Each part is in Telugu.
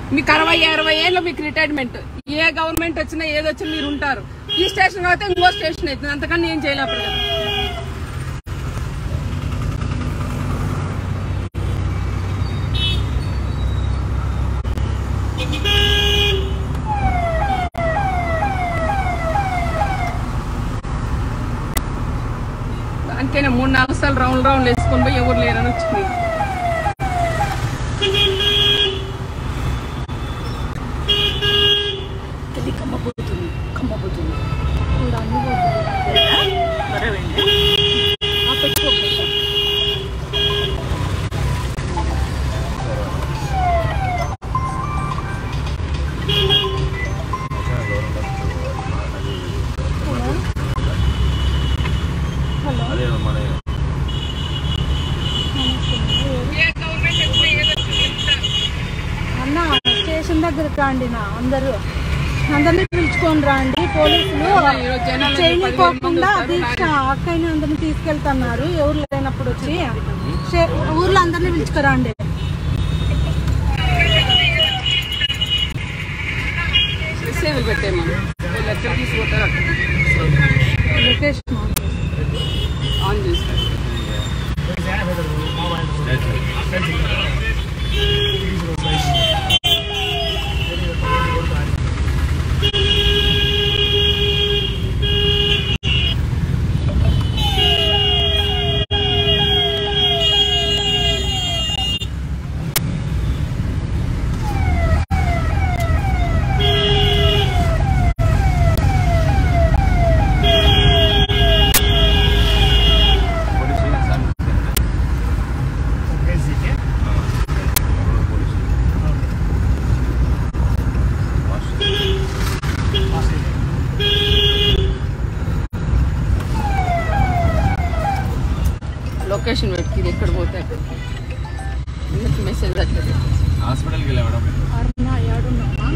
మీకు అరవై అరవై ఏళ్ళు మీకు రిటైర్మెంట్ ఏ గవర్నమెంట్ వచ్చినా ఏది వచ్చినా మీరు ఉంటారు ఈ స్టేషన్ కాబట్టి ఇంకో స్టేషన్ అవుతుంది అంతకన్నా ఏం చేయలేకపోతే కదా దానికైనా మూడు నాలుగు సార్లు రౌండ్ రౌండ్ వేసుకొని పోయి ఎవరు లేరని వచ్చింది ఇది కమ్మబోతుంది కమ్మబోతుంది ఇప్పుడు అన్ని పోతుంది ఆ పెట్టుకోకుండా అదే మన ఏ గవర్నమెంట్ వచ్చినా ఏది వచ్చినా మీరు ఉంటారు. అన్న స్టేషన్ దగ్గరకు రండి నా అందరూ అందరినీ పిలుచుకొని రండి పోలీసులు ఈరోజు జనాలు చేయనిపోకుండా దీక్ష అక్కని అందరిని తీసుకెళ్తున్నారు ఎవరు లేనప్పుడు వచ్చి చే- ఊర్లో అందరినీ పిలుచుకురండి సేవలు పెట్టేయమని వీళ్ళు ఎక్కడ తీసుకుంటారు అక్కడ లొకేషన్ ఆన్ చేస్తారు లొకేషన్ పెట్టి ఇది ఎక్కడ పోతే అక్కడ మెసేజ్ పెట్టలేదు హాస్పిటల్కి వెళ్ళా మేడం అరుణ ఏడున్నామా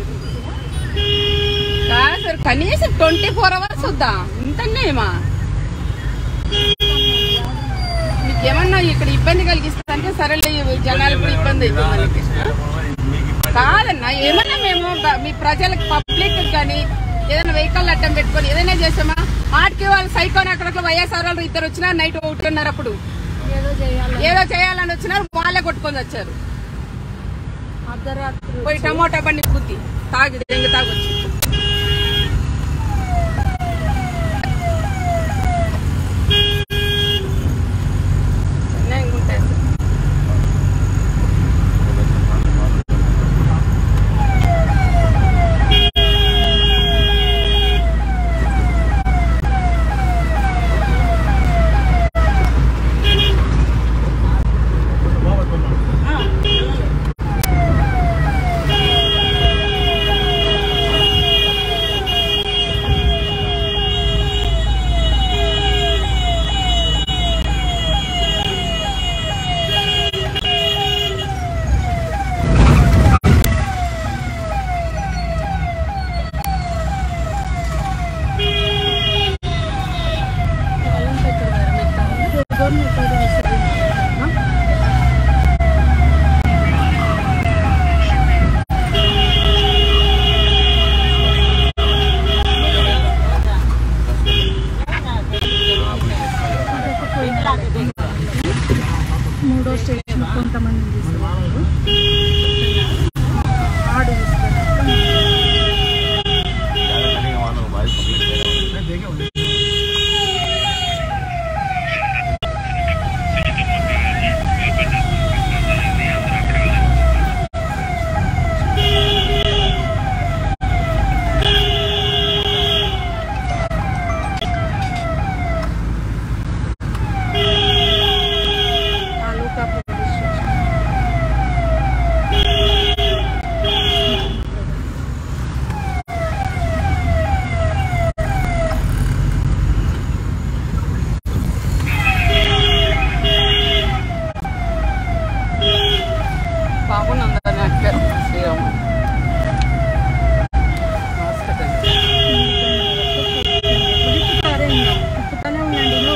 కాదు సార్ కనీసం ట్వంటీ ఫోర్ అవర్స్ వద్దా ఇంతనేమా మీకు ఏమన్నా ఇక్కడ ఇబ్బంది కలిగిస్తా అంటే సరేలే ఈ జనాలకు ఇబ్బంది అవుతుంది మనకి కాదన్నా ఏమన్నా మేము బ- మీ ప్రజలకు పబ్లిక్ కానీ ఏదైనా వెహికల్ అడ్డం పెట్టుకొని ఏదైనా చేసామా ఆటికి వాళ్ళు సైకోన్ అక్కడ వైఎస్ఆర్ వాళ్ళు ఇద్దరు వచ్చినా నైట్ ఒకటిన్నర అప్పుడు ఏదో చేయాలి ఏదో చేయాలని వచ్చినారు వాళ్ళే కొట్టుకొని వచ్చారు అర్ధరాత్రి పోయి టమోటా బండి కుత్తి తాగి దెంగ తాగొచ్చు ఉంటాయి సార్ ఎవరిని ఎక్కడ విసిరినా? మూడో స్టేషన్ కొంతమంది తీసుకున్నారు ఆడు తీసుకున్నారు తాలూకా పోలీస్ స్టేషన్ బాగుందని అక్కడ శ్రీరామ్ హాస్పిటల్ తిప్పుతారే ఇంకా. తిప్పుతానే ఉండండి నువ్వు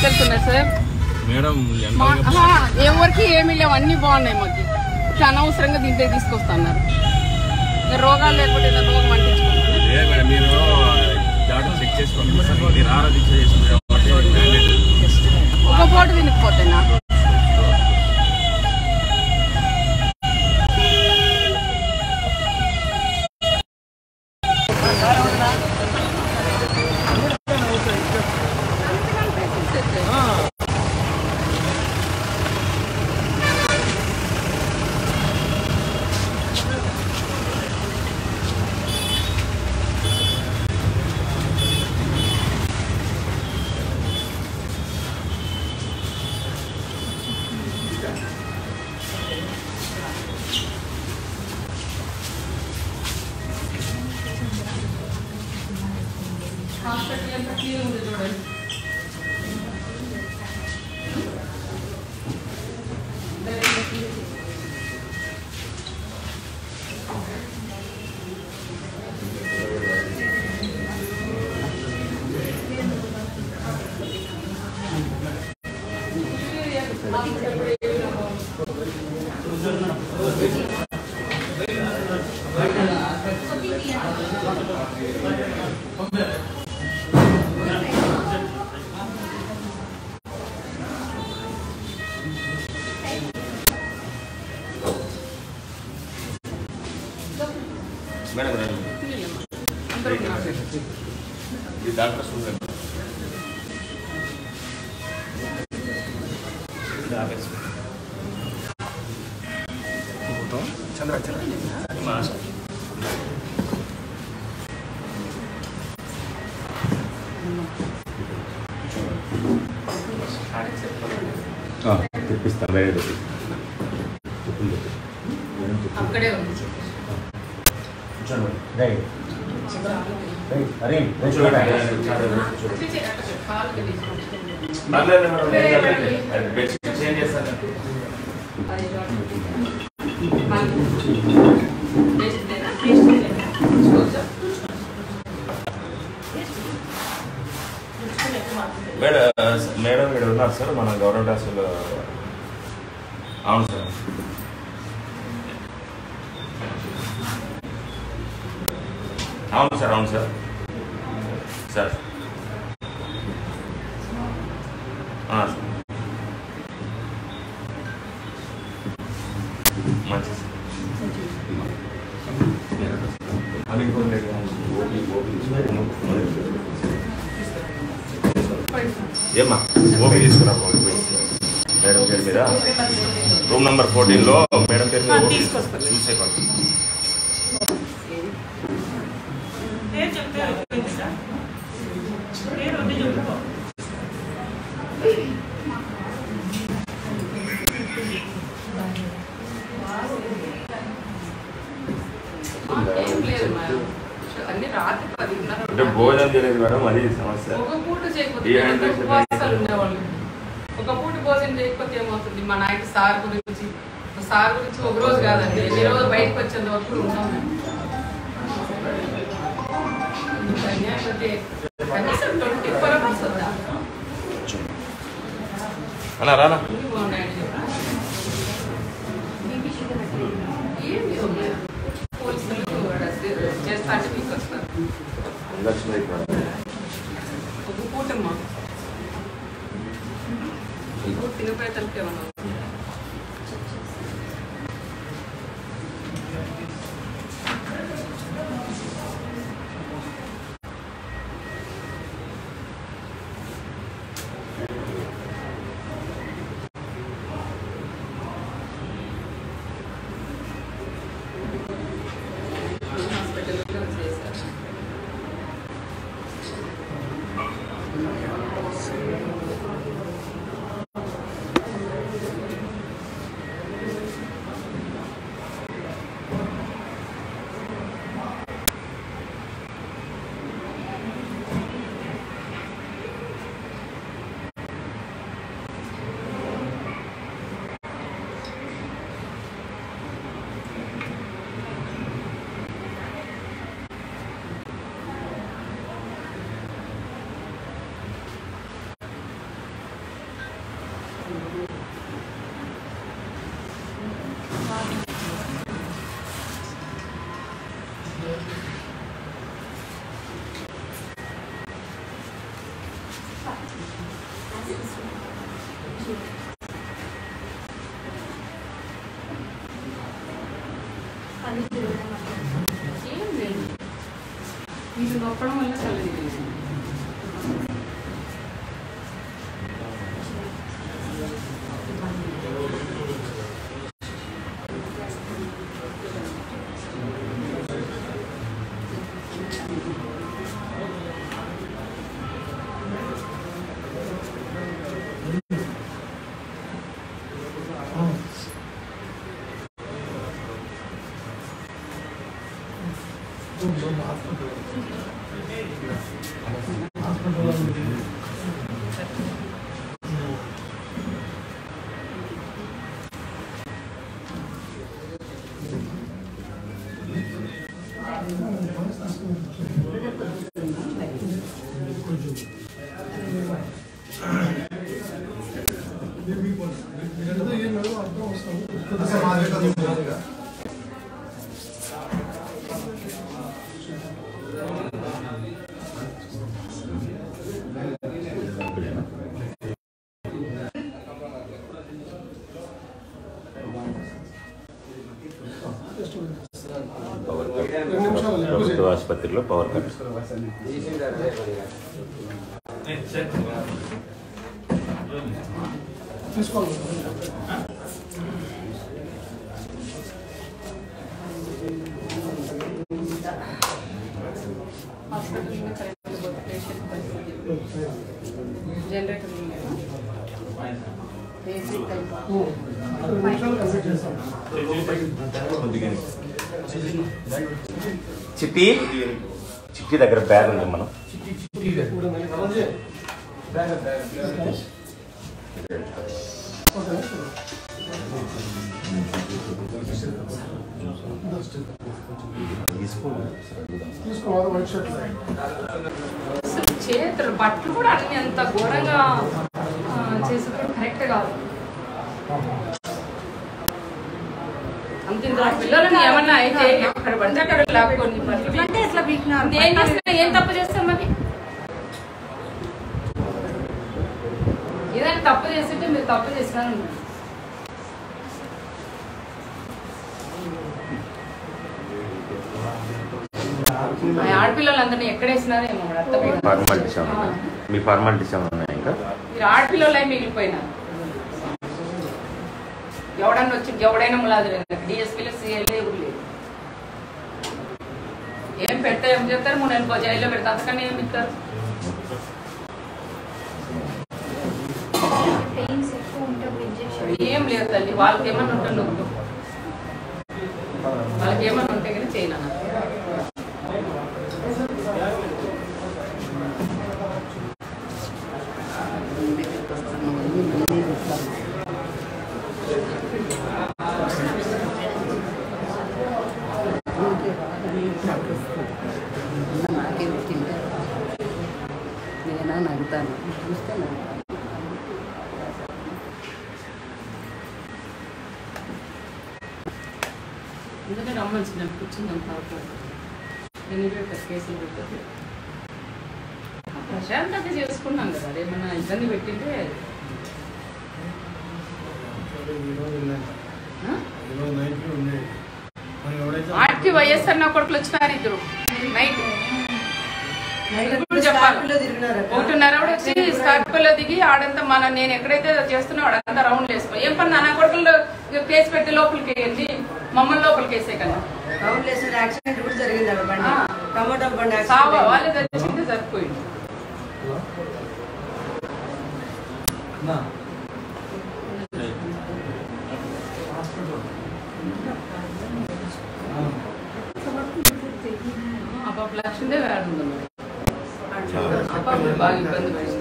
హాస్పిటల్స్ ఉన్నాయి సార్ మేడం మా జనరల్గా ఆహా, ఎవరికి ఏమీ లేవు అన్ని బాగున్నాయి మాకు ఇట్లా అనవసరంగా దీంట్లో తీసుకొస్తున్నారు ఇంకా రోగాలు లేకపోతే ఏదైనా రోగం అంటించుకుంటున్నారు ఇదే మేడం మీరు డాక్టర్ చెక్ చేసి పంపిస్తారు మీరు ఆరాధించ చేసింది కాబట్టి mandate. ఒక పూట తినకపోతే నాకు హాస్పిటల్ ఎంత క్లీన్ ఉంది చూడండి మేడం రండి. అందరూ ఉన్నారు. ఈ డాక్టర్ చూడండి తెప్పిస్తాను వేరే అక్కడే ఉంది అరే కాలుకి తీసుకోండి. పర్లేదు మేడం అది బెడ్షీట్ చేంజ్ చేస్తాను అది చూడండి. మళ్ళీ. వేసిందేనా? వేసిందేనా? చూద్దాం. మేడం మేడం ఇక్కడ ఉన్నారు సార్ మన గవర్నమెంట్ హాస్పిటల్ అవును సార్ అవును సార్ అవును సార్ సార్ ఆ, సార్. మంచిది సార్ అది ఇంకోటి లేదు. ఏమ్మా ఓపీ తీసుకురా ఓపీ పోయి. మేడం పేరు మీద రూమ్ నెంబర్ ఫోర్టీన్ లో మేడం పేరు మీద ఓపీ చూసే పంపి ఏం లేదు మేడం. అన్ని రాత్రి పదిన్నర అంటే భోజనం చేయలేదు మేడం అది సమస్య ఒక పూట చేయకపోతే ఏ అంటే ఉపవాసాలు ఉండేవాళ్ళు ఒక పూట భోజనం చేయకపోతే ఏమవుతుంది మా నాయకు సార్ గురించి మా సార్ గురించి ఒక రోజు కాదండి ఎన్ని రోజులు బయటకు వచ్చేంత వరకు ఉన్నాం మేము. ఇంత అన్యాయం అంటే కనీసం ట్వంటీ ఫోర్ అవర్స్ వద్దా అన్నా రానా ఇవి బాగున్నాయండి ఏం లేవు మేడం. పోలీసులు చేస్తా అంటే మీకు వస్తారు లక్ష్మీ ఒక పూటమ్మా ఈ పూట తినిపోయే తలకే ఉన్నాం హాస్పిటల్లో చేశారు ఏం లేదు వీళ్ళు నొక్కడం వల్ల కళ్ళు తిరిగింది. పవర్ కట్ ప్రభుత్వ ఆసుపత్రిలో పవర్ కట్ హాస్పిటల్ మీద కరెంట్ పోతే పేషెంట్ పరిస్థితి. జనరేటర్ ఉండేనా? AC type. చిట్టి చిట్టి దగ్గర బ్యాగ్ ఉంది మనం అసలు చేతులు బట్టలు కూడా అన్ని అంత ఘోరంగా ఆ, చేసేటప్పుడు కరెక్ట్ కాదు అంత ఇందులో పిల్లలని ఏమన్నా అయితే ఎక్కడ పడితే అక్కడ లాక్కొని బట్టలు అంటే ఎట్లా పీకినారు ఏం చేస్తున్నా ఏం తప్పు చేస్తాం మరి ఏదైనా తప్పు చేస్తుంటే మీరు తప్పు చేసినారు మా ఆడపిల్లలందరినీ ఎక్కడ వేసినారో ఏమో మరి అర్థమైంది ఫార్మాలిటీస్ ఏమైనా ఉన్నాయా? మీ ఫార్మాలిటీస్ ఏమైనా ఉన్నాయా ఇంకా మీరు ఆడపిల్లలై మిగిలిపోయినారు ఎవడన్నా వచ్చి ఎవడైనా ములాదు లేదు డిఎస్పీలో సీఎల్ ఎవరు లేదు ఏం పెడితే ఏం చెప్తారు మూడు నెలలు జైల్లో పెడతారు అంతకన్నా ఏం ఇస్తారు పెయిన్స్ ఎక్కువ ఉంటే ఇంజెక్షన్ ఏం లేదు తల్లి వాళ్ళకి ఏమన్నా ఉంటే నొప్పు వాళ్ళకి ఏమన్నా ఉంటే కానీ చేయను నాకే తింటే నేను నవ్వుతాను చూస్తే నవ్వుతాను ఎందుకంటే రమ్మని నేను కూర్చుందాం పాపం ఎన్ని పెట్టారు కేసులు పెట్టారు ప్రశాంతంగా చేసుకున్నాం కదా అదేమన్నా ఇబ్బంది పెట్టింటే ఆ? ఆడికి వైఎస్ఆర్ నా కొడుకులు వచ్చినారు ఇద్దరు నైట్ ఇప్పుడు చెప్పాలి ఒకటిన్నర కూడా వచ్చి స్కార్పియోలో దిగి ఆడంతా మన నేను ఎక్కడైతే చేస్తున్నా ఆడంతా రౌండ్ వేసుకో ఏం పని నా కొడుకులు కేసు పెట్టి లోపలికి వెళ్ళి మమ్మల్ని లోపలికి వేసే కదా యాక్సిడెంట్ కూడా జరిగింది అక్కడ బండి ఆ. టమాటో బండి సావా యాక్సిడెంట్ వాళ్ళే తెచ్చింది సరిపోయింది అప్పుడు లక్ష్మీదే వేడుంది అప్పుడు బాగా ఇబ్బంది పడింది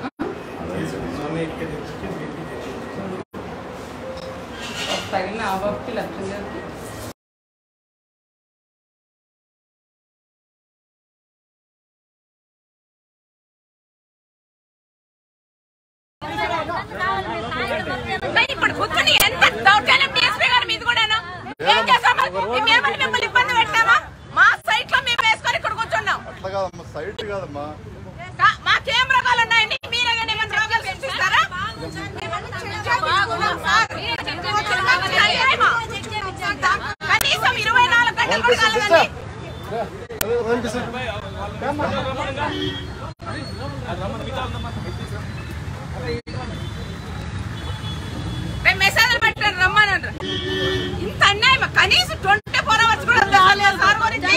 తగిన ఆ బాబుకి లక్ష్మీదేవికి ఇప్పుడు కూర్చుని ఎంత దౌర్జన్యం డిఎస్పీ గారి మీద కూడాను ఏం చేస్తామా మేమేమని మిమ్మల్ని ఇబ్బంది పెట్టామా మా సైట్ లో మేము వేసుకొని ఇక్కడ కూర్చున్నాం అట్లా కాదమ్మా సైట్ కాదమ్మా కా- మా కెమెరాలు ఉన్నాయండి మీరే కానీ ఏమైనా రోగాలు సృష్టిస్తారా బాగున్నాం సార్. కనీసం ఇరవై నాలుగు ఎంత కొడకాలని రేపు మెసేజ్లు పెట్టారు రమ్మనంటారు ఇంత అన్యాయం కనీసం ట్వంటీ ఫోర్ అవర్స్ కూడా రాలేదు సార్ గురించి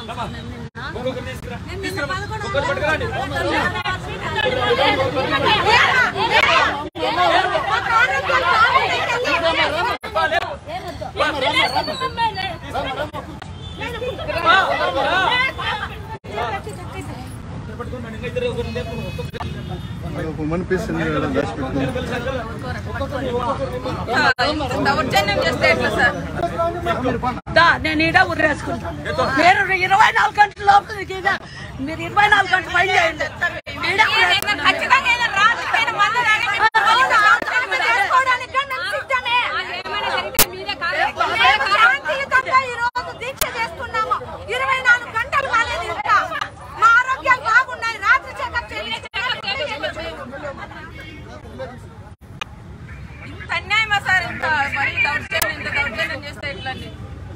దౌర్జన్యం చేస్తే ఎట్లా సార్ దా, నేను ఈడ ఉరేసుకుంటా మీరు ఇరవై నాలుగు గంటల లోపల మీకు ఈడ- మీరు ఇరవై నాలుగు గంటలు పని చేయండి ఈడ ఏదైనా ఖచ్చితంగా ఏదైనా రాత్రికైనా మందు తాగి మేము పోలీసు ఆఫీసర్ని చేసుకోవడానికి కానీ మేము సిద్ధమే. మేము శాంతియుతంగా ఈ రోజు దీక్ష చేస్తున్నాము ఇరవై నాలుగు గంటలు కాలేదు ఇంకా మా ఆరోగ్యాలు బాగున్నాయి రాత్రి చెకప్ చేయించి ఇంత అన్యాయమా సార్ ఇంత మరి దౌర్జన్యం ఇంత దౌర్జన్యం చేస్తే ఎట్లా అండి?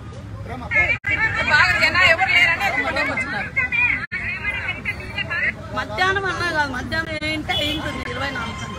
బాగా జనాలు ఎవరు లేరని ఎక్కువ వచ్చినారు మధ్యాహ్నం అన్నా కాదు మధ్యాహ్నం ఏంటి ఏంటుంది ఇరవై నాలుగు గంటలు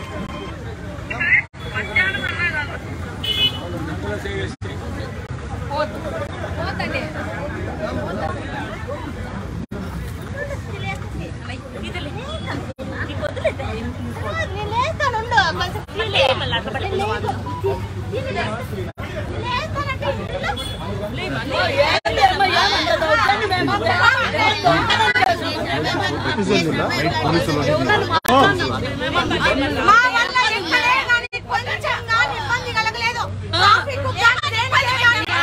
మా వల్ల ఎక్కడే కానీ కొంచెం కానీ ఇబ్బంది కలగలేదు ట్రాఫిక్ కానీ దేనికి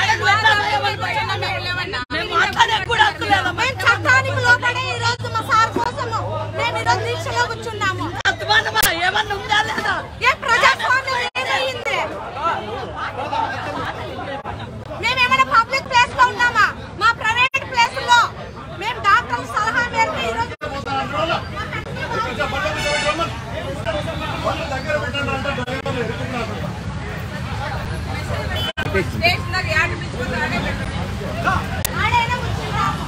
కానీ మేము మాట్లాడే కూడా హక్కు లేదమ్మా. మేము చట్టానికి లోపడే ఈ రోజు మా సార్ కోసము మేము ఈ రోజు దీక్షలో కూర్చున్నాము అర్థమానమా? ఏమన్నా ఉందా లేదా ఏ ప్రజాస్వామ్యం ఏదైంది మేమేమైనా పబ్లిక్ ప్లేస్ లో ఉన్నామా మా ప్రైవేట్ ప్లేస్ లో మేము డాక్టర్ సలహా మేరకు ఈ రోజు స్టేషనరీ యాడ్ పిచ్చుకుంటానే ఆడైనా కూర్చున్నాము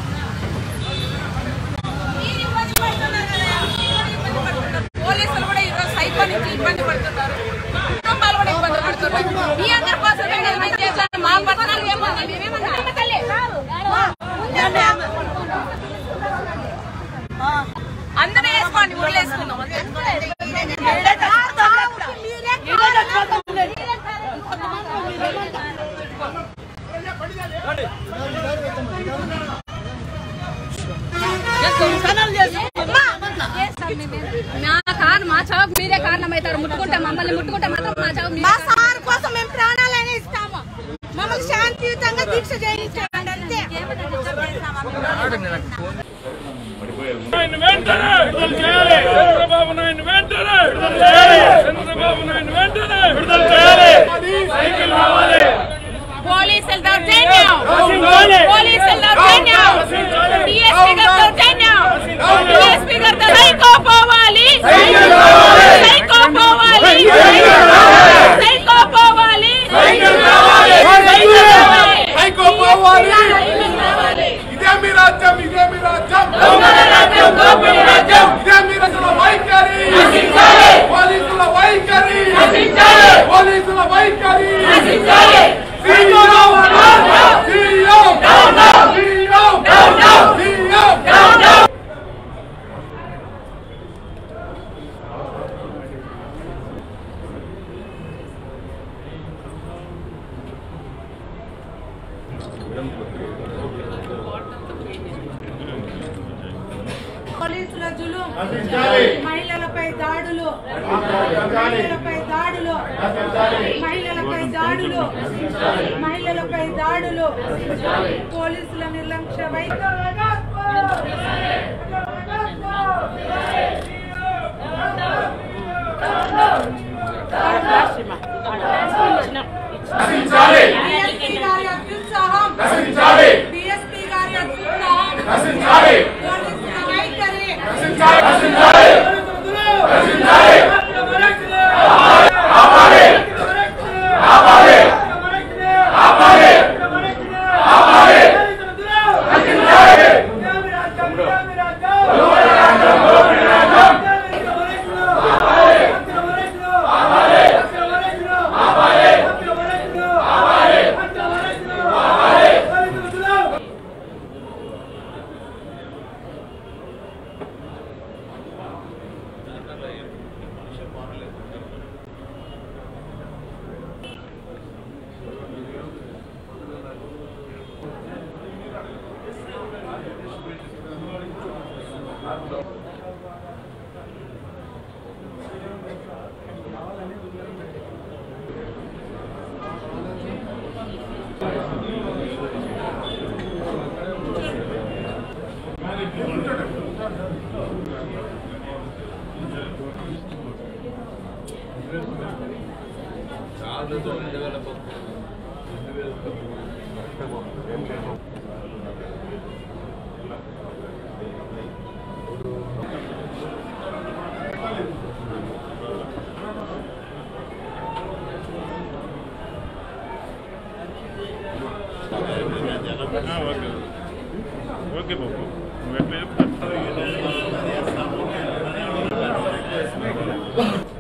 మీరు ఇబ్బంది పడుతున్నారు కదా, మీరు ఇబ్బంది పడుతున్నారు. పోలీసులు కూడా ఈరోజు సైకో నుంచి ఇబ్బంది పడుతున్నారు కుటుంబాలు కూడా ఇబ్బంది పడుతున్నారు మీ అందరి కోసం మేము ఏమైనా చేశాము మా పట్టణాలు ఏమన్నా మేమేమన్నా తల్లి అందరూ వేసుకోండి ఊళ్ళు వేసుకుందాం మా కారణం మా చావుకు మీరే కారణం అవుతారు ముట్టుకుంటే మమ్మల్ని ముట్టుకుంటే మాత్రం మా చావు మా సార్ కోసం మేము ప్రాణాలైనా ఇస్తాము మమ్మల్ని శాంతియుతంగా దీక్ష చేయించండి అంతే పడిపోయారు వెంటనే విడుదల చేయాలి చంద్రబాబు నాయుడు వెంటనే విడుదల చేయాలి చంద్రబాబు నాయుడు వెంటనే విడుదల చేయాలి సైకిల్ రావాలి పోలీసుల దౌర్జన్యం పోలీసుల దౌర్జన్యం డిఎస్పీ గారి దౌర్జన్యం డిఎస్పీ గారి సైకో పోవాలి సైకో పోవాలి సైకో పోవాలి సైకో పోవాలి ఇదే మీ రాజ్యం ఇదే మీ రాజ్యం ఇదే మీ రాజ్యం వైఖరి పోలీసుల వైఖరి పోలీసుల వైఖరి సీఎం సీఎం సీఎం సీఎం పోలీసుల జులుం మహిళలపై దాడులు మహిళలపై దాడులు మహిళలపై దాడులు మహిళలపై దాడులు పోలీసుల నిర్లక్ష్య వైఖరి డిఎస్పీ గారి అత్యుత్సాహం డిఎస్పీ గారి అత్యుత్సాహం పోలీసుల వైఖరి ఆపాలి ఓకే ఓకే బాబు నువ్వు ఎట్లా చెప్తా